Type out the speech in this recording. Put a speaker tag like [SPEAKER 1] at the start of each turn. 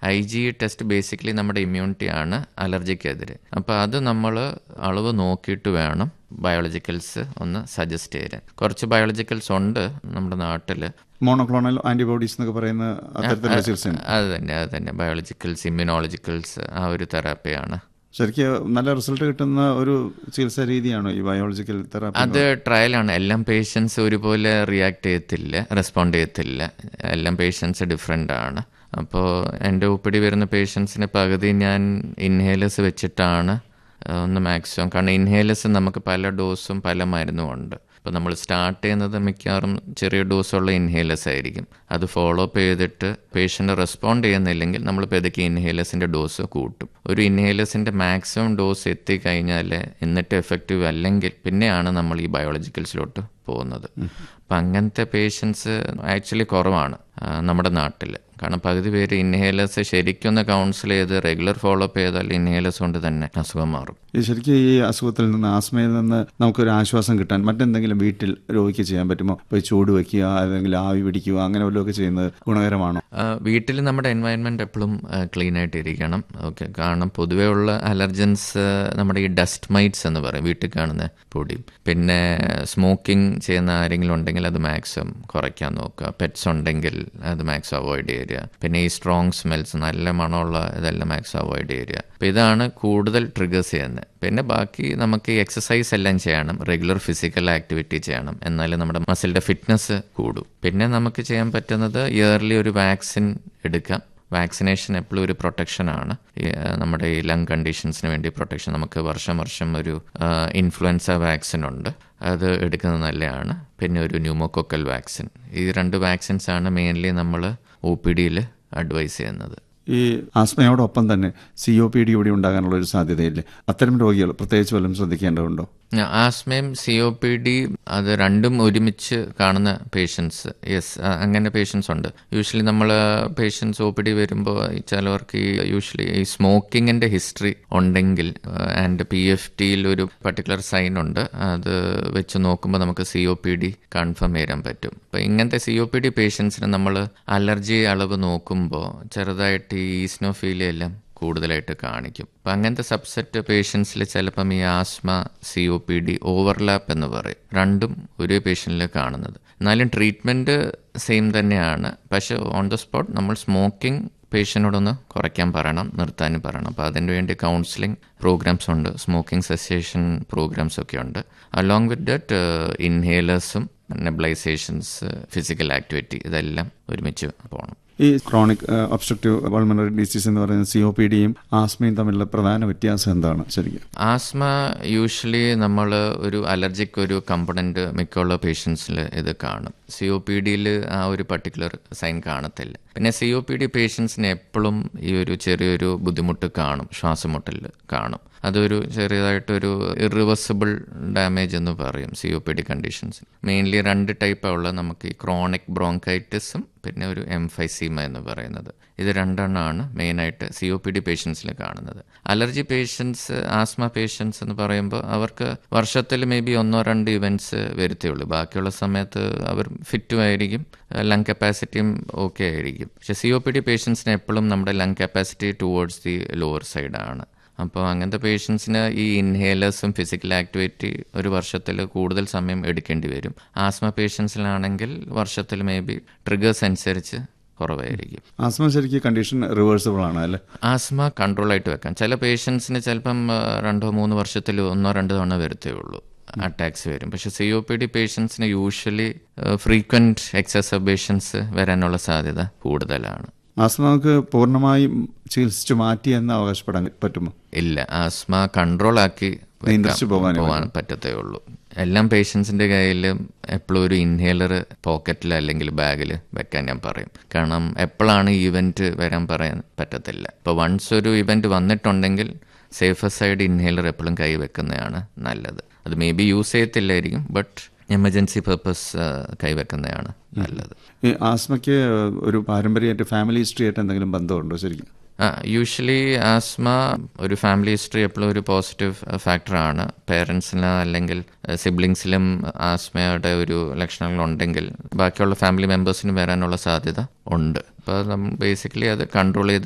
[SPEAKER 1] I G test basically നമ്മുടെ immunity ആണ് അലർജിക്കെതിരെ അപ്പോൾ അത് നമ്മൾ അളവ് നോക്കിയിട്ട് വേണം ബയോളജിക്കൽസ് ഒന്ന് സജസ്റ്റ് ചെയ്യാൻ കുറച്ച് ബയോളജിക്കൽസ് ഉണ്ട് നമ്മുടെ നാട്ടിൽ
[SPEAKER 2] മോണോക്ലോണൽ ആന്റിബോഡീസ് എന്നൊക്കെ പറയുന്ന അത്തരത്തിലുള്ള ചികിത്സയാണ്
[SPEAKER 1] അത് തന്നെ അത് തന്നെ ബയോളജിക്കൽസ് ഇമ്മ്യൂണോളജിക്കൽസ് ആ ഒരു തെറാപ്പിയാണ്
[SPEAKER 2] ശരിക്കും നല്ല റിസൾട്ട് കിട്ടുന്ന ഒരു ചികിത്സാ രീതിയാണോ ഈ ബയോളജിക്കൽ തെറാപ്പി
[SPEAKER 1] അത് ട്രയലാണ് എല്ലാം പേഷ്യൻസ് ഒരുപോലെ റിയാക്ട് ചെയ്യത്തില്ല റെസ്പോണ്ട് ചെയ്യത്തില്ല എല്ലാം പേഷ്യൻസ് ഡിഫറെൻ്റ് ആണ് അപ്പോൾ എൻ്റെ ഉപ്പിടി വരുന്ന പേഷ്യൻസിന് പകുതി ഞാൻ ഇൻഹേലേഴ്സ് വെച്ചിട്ടാണ് ആ, ഒന്ന് മാക്സിമം കാരണം ഇൻഹേലേഴ്സ് നമുക്ക് പല ഡോസും പല മരുന്നും ഉണ്ട് അപ്പോൾ നമ്മൾ സ്റ്റാർട്ട് ചെയ്യുന്നത് മിക്കവാറും ചെറിയ ഡോസുള്ള ഇൻഹേലേഴ്സ് ആയിരിക്കും അത് ഫോളോ അപ്പ് ചെയ്തിട്ട് പേഷ്യൻ്റ് റെസ്പോണ്ട് ചെയ്യുന്നില്ലെങ്കിൽ നമ്മൾ പതുക്കെ ഇൻഹേലേഴ്സിൻ്റെ ഡോസ് കൂട്ടും ഒരു ഇൻഹേലേഴ്സിൻ്റെ മാക്സിമം ഡോസ് എത്തിക്കഴിഞ്ഞാൽ എന്നിട്ട് എഫക്റ്റീവ് അല്ലെങ്കിൽ പിന്നെയാണ് നമ്മൾ ഈ ബയോളജിക്കൽസിലോട്ട് പോകുന്നത് അപ്പം അങ്ങനത്തെ പേഷ്യൻസ് ആക്ച്വലി കുറവാണ് ആ, നമ്മുടെ നാട്ടിൽ കാരണം പകുതി പേര് ഇൻഹേലേഴ്സ് ശരിക്കൊന്ന് കൗൺസിൽ ചെയ്ത് റെഗുലർ ഫോളോ അപ്പ് ചെയ്താൽ ഇൻഹേലേഴ്സ് കൊണ്ട് തന്നെ അസുഖം മാറും
[SPEAKER 2] ഈ ശരിക്കും ഈ അസുഖത്തിൽ നിന്ന് ആസ്മയിൽ നിന്ന് നമുക്കൊരു ആശ്വാസം കിട്ടാൻ മറ്റെന്തെങ്കിലും വീട്ടിൽ രോഗിക്ക് ചെയ്യാൻ പറ്റുമോ ഇപ്പോൾ ചൂട് വയ്ക്കുക അല്ലെങ്കിൽ ആവി പിടിക്കുക അങ്ങനെ വല്ലതൊക്കെ ചെയ്യുന്നത് ഗുണകരമാണോ
[SPEAKER 1] വീട്ടിൽ നമ്മുടെ എൻവയൺമെൻറ്റ് എപ്പോഴും ക്ലീൻ ആയിട്ട് ഇരിക്കണം ഓക്കെ കാരണം പൊതുവേ ഉള്ള അലർജൻസ് നമ്മുടെ ഈ ഡസ്റ്റ് മൈറ്റ്സ് എന്ന് പറയും വീട്ടിൽ കാണുന്ന പൊടി പിന്നെ സ്മോക്കിംഗ് ചെയ്യുന്ന ആരെങ്കിലും ഉണ്ടെങ്കിൽ അത് മാക്സിമം കുറയ്ക്കാൻ നോക്കുക പെറ്റ്സ് ഉണ്ടെങ്കിൽ അത് മാക്സിമം അവോയ്ഡ് ചെയ്യുക പിന്നെ ഈ സ്ട്രോങ് സ്മെൽസ് നല്ല മണമുള്ള ഇതെല്ലാം മാക്സിമം അവോയ്ഡ് ചെയ്യുക അപ്പോൾ ഇതാണ് കൂടുതൽ ട്രിഗേഴ്സ് ചെയ്യുന്നത് പിന്നെ ബാക്കി നമുക്ക് ഈ എക്സസൈസ് എല്ലാം ചെയ്യണം റെഗുലർ ഫിസിക്കൽ ആക്ടിവിറ്റി ചെയ്യണം എന്നാലേ നമ്മുടെ മസിലിൻ്റെ ഫിറ്റ്നസ് കൂടും പിന്നെ നമുക്ക് ചെയ്യാൻ പറ്റുന്നത് ഇയർലി ഒരു വാക്സിൻ എടുക്കാം വാക്സിനേഷൻ എപ്പോഴും ഒരു പ്രൊട്ടക്ഷനാണ് ഈ, ആ, നമ്മുടെ ഈ ലങ് കണ്ടീഷൻസിന് വേണ്ടി പ്രൊട്ടക്ഷൻ നമുക്ക് വർഷം വർഷം ഒരു ഇൻഫ്ലുവൻസ വാക്സിൻ ഉണ്ട് അത് എടുക്കുന്നത് നല്ലതാണ് പിന്നെ ഒരു ന്യൂമോകൊക്കൽ വാക്സിൻ ഈ രണ്ട് വാക്സിൻസ് ആണ് മെയിൻലി നമ്മൾ ഒ പി ഡിയിൽ അഡ്വൈസ് ചെയ്യുന്നത്
[SPEAKER 2] ഈ ആസ്മയോടൊപ്പം തന്നെ സി ഒ പി ഡി കൂടി ഉണ്ടാകാനുള്ള ഒരു സാധ്യതയില്ലേ അത്തരം രോഗികൾ പ്രത്യേകിച്ച് വല്ലതും ശ്രദ്ധിക്കേണ്ടതുണ്ടോ
[SPEAKER 1] ആസ്മയും സി ഒ പി ഡി അത് രണ്ടും ഒരുമിച്ച് കാണുന്ന പേഷ്യൻസ് യെസ് അങ്ങനെ പേഷ്യൻസ് ഉണ്ട് യൂഷ്വലി നമ്മൾ പേഷ്യൻസ് ഒ പി ഡി വരുമ്പോൾ ചിലവർക്ക് ഈ യൂഷ്വലി ഈ സ്മോക്കിങ്ങിൻ്റെ ഹിസ്റ്ററി ഉണ്ടെങ്കിൽ ആൻഡ് പി എഫ് ടിയിൽ ഒരു പർട്ടിക്കുലർ സൈൻ ഉണ്ട് അത് വെച്ച് നോക്കുമ്പോൾ നമുക്ക് C O P D confirm ചെയ്യാൻ പറ്റും അപ്പോൾ ഇങ്ങനത്തെ സി ഒ പി ഡി പേഷ്യൻസിന് നമ്മൾ അലർജി അളവ് നോക്കുമ്പോൾ ചെറുതായിട്ട് ഈ ഈസ്നോഫീലിയ എല്ലാം കൂടുതലായിട്ട് കാണിക്കും അപ്പം അങ്ങനത്തെ സബ്സെറ്റ് പേഷ്യൻസിൽ ചിലപ്പം ഈ asthma C O P D overlap എന്ന് പറയും രണ്ടും ഒരേ പേഷ്യൻറ്റിൽ കാണുന്നത് എന്നാലും ട്രീറ്റ്മെൻറ്റ് സെയിം തന്നെയാണ് പക്ഷെ ഓൺ ദ സ്പോട്ട് നമ്മൾ സ്മോക്കിംഗ് പേഷ്യനോടൊന്ന് കുറയ്ക്കാൻ പറയണം നിർത്താനും പറയണം അപ്പോൾ അതിന് വേണ്ടി കൗൺസിലിംഗ് പ്രോഗ്രാംസ് ഉണ്ട് സ്മോക്കിംഗ് സെസേഷൻ പ്രോഗ്രാംസ് ഒക്കെ ഉണ്ട് അലോങ് വിത്ത് ദറ്റ് ഇൻഹേലേഴ്സും നെബിലൈസേഷൻസ് ഫിസിക്കൽ ആക്ടിവിറ്റി ഇതെല്ലാം ഒരുമിച്ച് പോകണം
[SPEAKER 2] ഈ ക്രോണിക് ഒബ്സ്ട്രക്റ്റീവ് പൾമണറി ഡിസീസ് എന്ന് പറയുന്ന സി ഒ പി ഡിയും ആസ്മയും തമ്മിലുള്ള പ്രധാന വ്യത്യാസം എന്താണ് ശരിക്കും
[SPEAKER 1] ആസ്മ യൂഷ്വലി നമ്മൾ ഒരു അലർജിക് ഒരു കമ്പണൻറ്റ് മിക്കുള്ള പേഷ്യൻസിൽ ഇത് കാണും സി ഒ പി ഡിയിൽ ആ ഒരു പർട്ടിക്കുലർ സൈൻ കാണത്തില്ല പിന്നെ സി ഒ പി ഡി പേഷ്യൻസിന് എപ്പോഴും ഈ ഒരു ചെറിയൊരു ബുദ്ധിമുട്ട് കാണും ശ്വാസമുട്ടൽ കാണും അതൊരു ചെറിയതായിട്ടൊരു ഇറിവേഴ്സിബിൾ ഡാമേജ് എന്ന് പറയും C O P D conditions mainly രണ്ട് ടൈപ്പാണ് ഉള്ളത് നമുക്ക് ഈ ക്രോണിക് ബ്രോങ്കൈറ്റിസും പിന്നെ ഒരു എംഫൈസീമ എന്ന് പറയുന്നത് ഇത് രണ്ടെണ്ണമാണ് മെയിനായിട്ട് സി ഒ പി ഡി പേഷ്യൻസിൽ കാണുന്നത് അലർജി പേഷ്യൻസ് ആസ്മ പേഷ്യൻസ് എന്ന് പറയുമ്പോൾ അവർക്ക് വർഷത്തിൽ മേ ബി ഒന്നോ രണ്ട് ഇവൻറ്റ്സ് വരുത്തേയുള്ളൂ ബാക്കിയുള്ള സമയത്ത് അവർ ഫിറ്റും ആയിരിക്കും ലങ് കപ്പാസിറ്റിയും ഓക്കെ ആയിരിക്കും പക്ഷെ സി ഒ പി ഡി പേഷ്യൻസിന് എപ്പോഴും നമ്മുടെ lung capacity towards the lower സൈഡാണ് അപ്പോൾ അങ്ങനത്തെ പേഷ്യൻസിന് ഈ ഇൻഹേലേഴ്സും ഫിസിക്കൽ ആക്ടിവിറ്റി ഒരു വർഷത്തിൽ കൂടുതൽ സമയം എടുക്കേണ്ടി വരും ആസ്മ പേഷ്യൻസിലാണെങ്കിൽ വർഷത്തിൽ മേ ബി ട്രിഗേഴ്സ് അനുസരിച്ച് കുറവായിരിക്കും
[SPEAKER 2] ആസ്മ ശരിക്കും കണ്ടീഷൻ റിവേഴ്സിബിൾ ആണ് അല്ലേ
[SPEAKER 1] ആസ്മ കൺട്രോൾ ആയിട്ട് വെക്കാം ചില പേഷ്യൻസിന് ചിലപ്പം ആ, രണ്ടോ മൂന്നോ വർഷത്തിൽ ഒന്നോ രണ്ടോ തവണ വരത്തേ ഉള്ളൂ അറ്റാക്സ് വരും പക്ഷെ സി ഒ പി ഡി പേഷ്യൻസിന് യൂഷ്വലി ഫ്രീക്വൻറ്റ് എക്സസബേഷൻസ് വരാനുള്ള സാധ്യത കൂടുതലാണ്
[SPEAKER 2] ആസ്മ നമുക്ക് പൂർണ്ണമായും ചികിത്സിച്ച് മാറ്റി എന്ന് അവകാശപ്പെടാൻ പറ്റുമോ
[SPEAKER 1] ഇല്ല ആസ്മ കൺട്രോൾ ആക്കി വെക്കാം.
[SPEAKER 2] നിയന്ത്രിച്ച് പോകാനേ
[SPEAKER 1] പോകാൻ പറ്റത്തേ ഉള്ളൂ എല്ലാം പേഷ്യൻസിന്റെ കയ്യിൽ എപ്പോഴും ഒരു ഇൻഹേലർ പോക്കറ്റിൽ അല്ലെങ്കിൽ ബാഗിൽ വെക്കാൻ ഞാൻ പറയും കാരണം എപ്പോഴാണ് ഇവന്റ് വരാൻ പറയാൻ പറ്റത്തില്ല ഇപ്പോൾ വൺസ് ഒരു ഇവന്റ് വന്നിട്ടുണ്ടെങ്കിൽ സേഫർ സൈഡ് ഇൻഹേലർ എപ്പോഴും കൈ വെക്കുന്നതാണ് നല്ലത് അത് മേ ബി യൂസ് ചെയ്യത്തില്ലായിരിക്കും ബട്ട് എമർജൻസി പർപ്പസ് കൈവെക്കുന്നതാണ് നല്ലത്
[SPEAKER 2] ഈ ആസ്മയ്ക്ക് ഒരു പാരമ്പര്യമായിട്ട് ഫാമിലി ഹിസ്റ്ററി ആയിട്ട് എന്തെങ്കിലും ബന്ധമുണ്ടോ ശരിക്കും
[SPEAKER 1] യൂഷ്വലി ആസ്മ ഒരു ഫാമിലി ഹിസ്റ്ററി എപ്പോഴും ഒരു പോസിറ്റീവ് ഫാക്ടറാണ് പേരൻസിന് അല്ലെങ്കിൽ സിബ്ലിങ്സിലും ആസ്മയുടെ ഒരു ലക്ഷണങ്ങൾ ഉണ്ടെങ്കിൽ ബാക്കിയുള്ള ഫാമിലി മെമ്പേഴ്സിന് വരാനുള്ള സാധ്യത ഉണ്ട് അപ്പോൾ നമ്മൾ ബേസിക്കലി അത് കൺട്രോൾ ചെയ്ത്